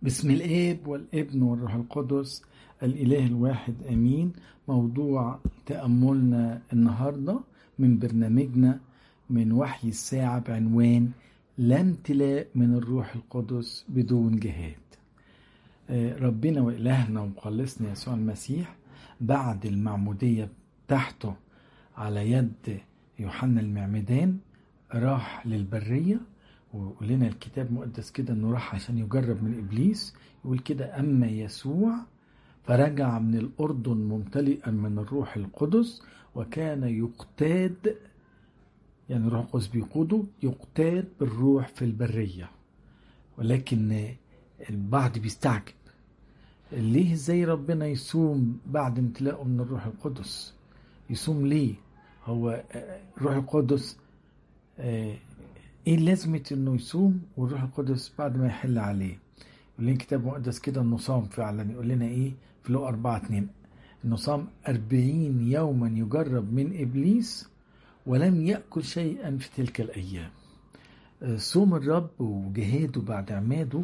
بسم الاب والابن والروح القدس الاله الواحد امين موضوع تاملنا النهارده من برنامجنا من وحي الساعه بعنوان لا امتلاء من الروح القدس بدون جهاد آه، ربنا والهنا ومخلصنا يسوع المسيح بعد المعموديه بتاعته على يد يوحنا المعمدان راح للبريه ويقول لنا الكتاب المقدس كده انه راح عشان يجرب من ابليس يقول كده اما يسوع فرجع من الاردن ممتلئا من الروح القدس وكان يقتاد يعني الروح القدس بيقوده يقتاد بالروح في البريه ولكن البعض بيستعجب ليه ازاي ربنا يصوم بعد امتلاءه من الروح القدس يصوم ليه هو الروح القدس آه، ايه لازمة انه يصوم والروح القدس بعد ما يحل عليه يقول لنا الكتاب المقدس كده انه صام فعلا يقول لنا ايه في لو أربعة اتنين انه صام أربعين يوما يجرب من إبليس ولم يأكل شيئا في تلك الأيام آه، صوم الرب وجهاده بعد عماده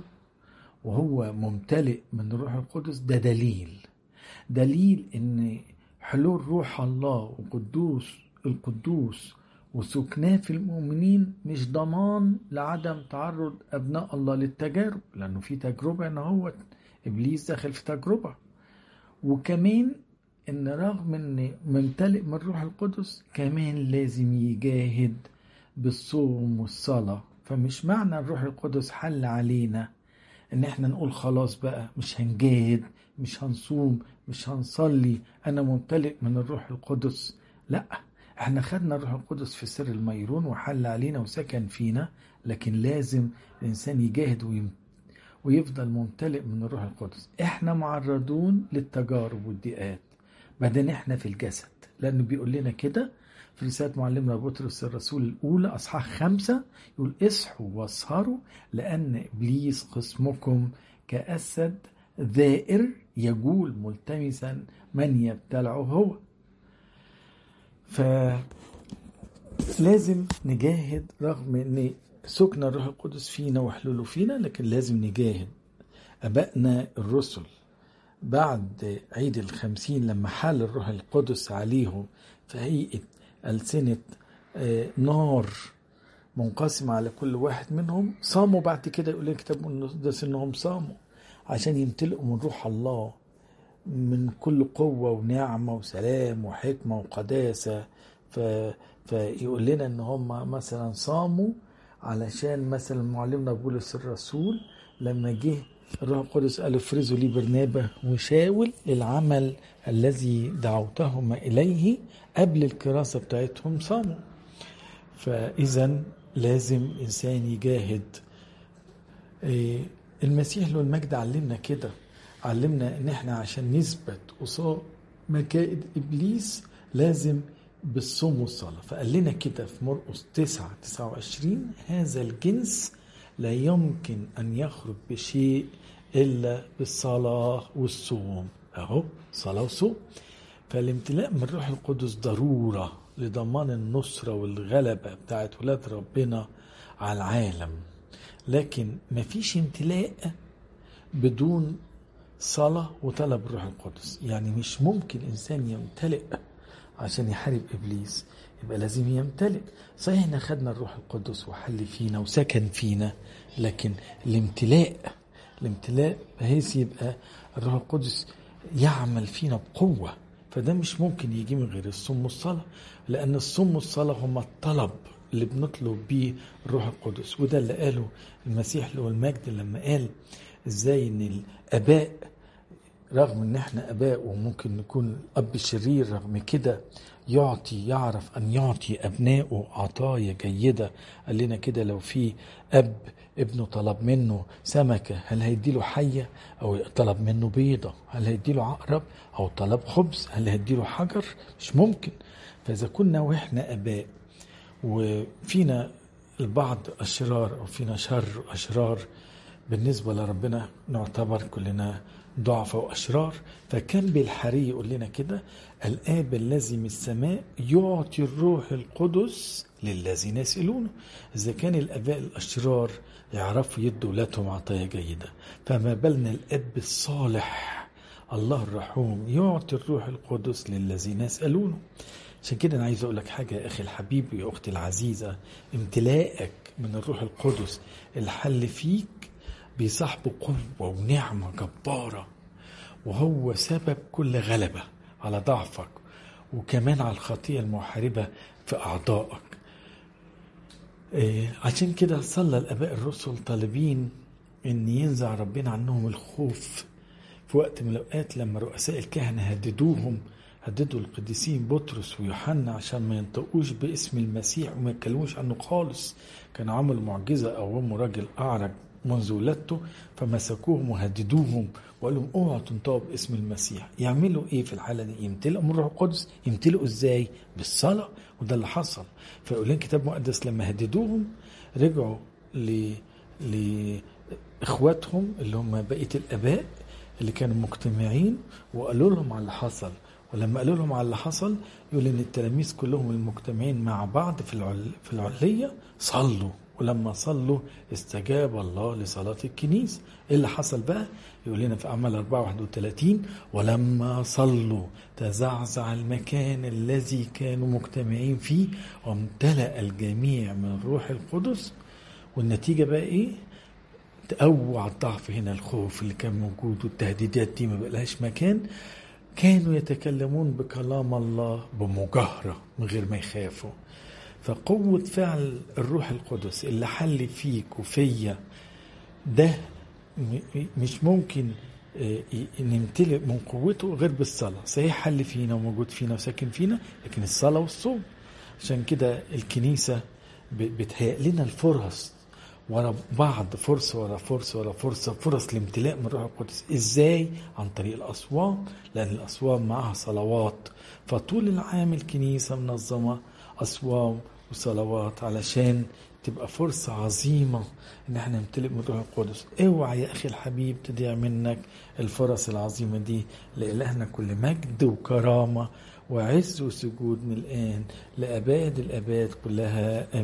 وهو ممتلئ من الروح القدس ده دليل دليل ان حلول روح الله وقدوس القدوس وسكناه في المؤمنين مش ضمان لعدم تعرض ابناء الله للتجارب لانه في تجربه ان هو ابليس داخل في تجربه وكمان ان رغم ان ممتلئ من الروح القدس كمان لازم يجاهد بالصوم والصلاه فمش معنى الروح القدس حل علينا ان احنا نقول خلاص بقى مش هنجاهد مش هنصوم مش هنصلي انا ممتلئ من الروح القدس لا احنا خدنا الروح القدس في سر الميرون وحل علينا وسكن فينا لكن لازم الانسان يجاهد ويم ويفضل ممتلئ من الروح القدس احنا معرضون للتجارب والضيقات بعدين احنا في الجسد لانه بيقول لنا كده في رسالة معلمنا بطرس الرسول الأولى أصحاح خمسة يقول اصحوا واسهروا لأن إبليس خصمكم كأسد ذائر يجول ملتمسا من يبتلعه هو فلازم نجاهد رغم ان سكن الروح القدس فينا وحلوله فينا لكن لازم نجاهد أبائنا الرسل بعد عيد الخمسين لما حال الروح القدس عليهم في هيئة ألسنة آه، نار منقسمة على كل واحد منهم صاموا بعد كده يقول الكتاب المقدس انهم صاموا عشان يمتلئوا من روح الله من كل قوة ونعمة وسلام وحكمة وقداسة ف... فيقول لنا ان هم مثلا صاموا علشان مثلا معلمنا بولس الرسول لما جه الروح القدس قال افرزوا لي برنابة وشاول للعمل الذي دعوتهم إليه قبل الكراسة بتاعتهم صاموا فإذا لازم إنسان يجاهد إيه، المسيح له المجد علمنا كده علمنا ان احنا عشان نثبت قصاد مكائد ابليس لازم بالصوم والصلاه فقال لنا كده في مرقس 9 29 هذا الجنس لا يمكن ان يخرج بشيء الا بالصلاه والصوم اهو صلاه وصوم فالامتلاء من الروح القدس ضروره لضمان النصره والغلبه بتاعت ولاد ربنا على العالم لكن مفيش امتلاء بدون صلاة وطلب الروح القدس يعني مش ممكن إنسان يمتلئ عشان يحارب إبليس يبقى لازم يمتلئ صحيح إحنا خدنا الروح القدس وحل فينا وسكن فينا لكن الامتلاء الامتلاء بحيث يبقى الروح القدس يعمل فينا بقوة فده مش ممكن يجي من غير الصوم والصلاة لأن الصوم والصلاة هما الطلب اللي بنطلب بيه الروح القدس وده اللي قاله المسيح له المجد لما قال ازاي ان الاباء رغم ان احنا اباء وممكن نكون اب شرير رغم كده يعطي يعرف ان يعطي ابنائه عطايا جيده قال لنا كده لو في اب ابنه طلب منه سمكه هل هيديله حيه او طلب منه بيضه هل هيديله عقرب او طلب خبز هل هيديله حجر مش ممكن فاذا كنا واحنا اباء وفينا البعض اشرار او فينا شر اشرار بالنسبه لربنا نعتبر كلنا ضعفاء واشرار فكان بالحري يقول لنا كده الاب الذي من السماء يعطي الروح القدس للذين يسالونه اذا كان الاباء الاشرار يعرفوا يدوا ولادهم عطايا جيدة فما بالنا الأب الصالح الله الرحوم يعطي الروح القدس للذين يسألونه عشان كده أنا عايز أقول لك حاجة يا أخي الحبيب يا أختي العزيزة امتلاءك من الروح القدس الحل فيك بيصاحبه قوة ونعمة جبارة وهو سبب كل غلبة على ضعفك وكمان على الخطيئة المحاربة في أعضائك إيه عشان كده صلى الآباء الرسل طالبين إن ينزع ربنا عنهم الخوف في وقت من الأوقات لما رؤساء الكهنة هددوهم هددوا القديسين بطرس ويوحنا عشان ما ينطقوش باسم المسيح وما يتكلموش عنه خالص كانوا عملوا معجزة قوموا راجل أعرج منذ ولادته فمسكوهم وهددوهم وقالوا لهم اوعوا تنطقوا باسم المسيح يعملوا ايه في الحاله دي يمتلئوا من الروح القدس يمتلئوا ازاي بالصلاه وده اللي حصل فيقول لنا كتاب مقدس لما هددوهم رجعوا ل لاخواتهم اللي هم بقيه الاباء اللي كانوا مجتمعين وقالوا لهم على اللي حصل ولما قالوا لهم على اللي حصل يقول ان التلاميذ كلهم المجتمعين مع بعض في العل... في العليه صلوا ولما صلوا استجاب الله لصلاة الكنيسة ايه اللي حصل بقى يقول لنا في أعمال 4 31 ولما صلوا تزعزع المكان الذي كانوا مجتمعين فيه وامتلأ الجميع من الروح القدس والنتيجة بقى ايه تقوى على الضعف هنا الخوف اللي كان موجود والتهديدات دي ما بقلهاش مكان كانوا يتكلمون بكلام الله بمجاهرة من غير ما يخافوا فقوة فعل الروح القدس اللي حل فيك وفيا ده مش ممكن نمتلئ من قوته غير بالصلاة صحيح حل فينا وموجود فينا وساكن فينا لكن الصلاة والصوم عشان كده الكنيسة بتهيأ لنا الفرص ورا بعض فرصة ورا فرصة ورا فرصة فرص لامتلاء من الروح القدس ازاي عن طريق الأصوام لأن الأصوام معها صلوات فطول العام الكنيسة منظمة أصوام وصلوات علشان تبقى فرصة عظيمة إن احنا نمتلئ من الروح القدس اوعى يا أخي الحبيب تضيع منك الفرص العظيمة دي لإلهنا كل مجد وكرامة وعز وسجود من الآن لأباد الأباد كلها آمين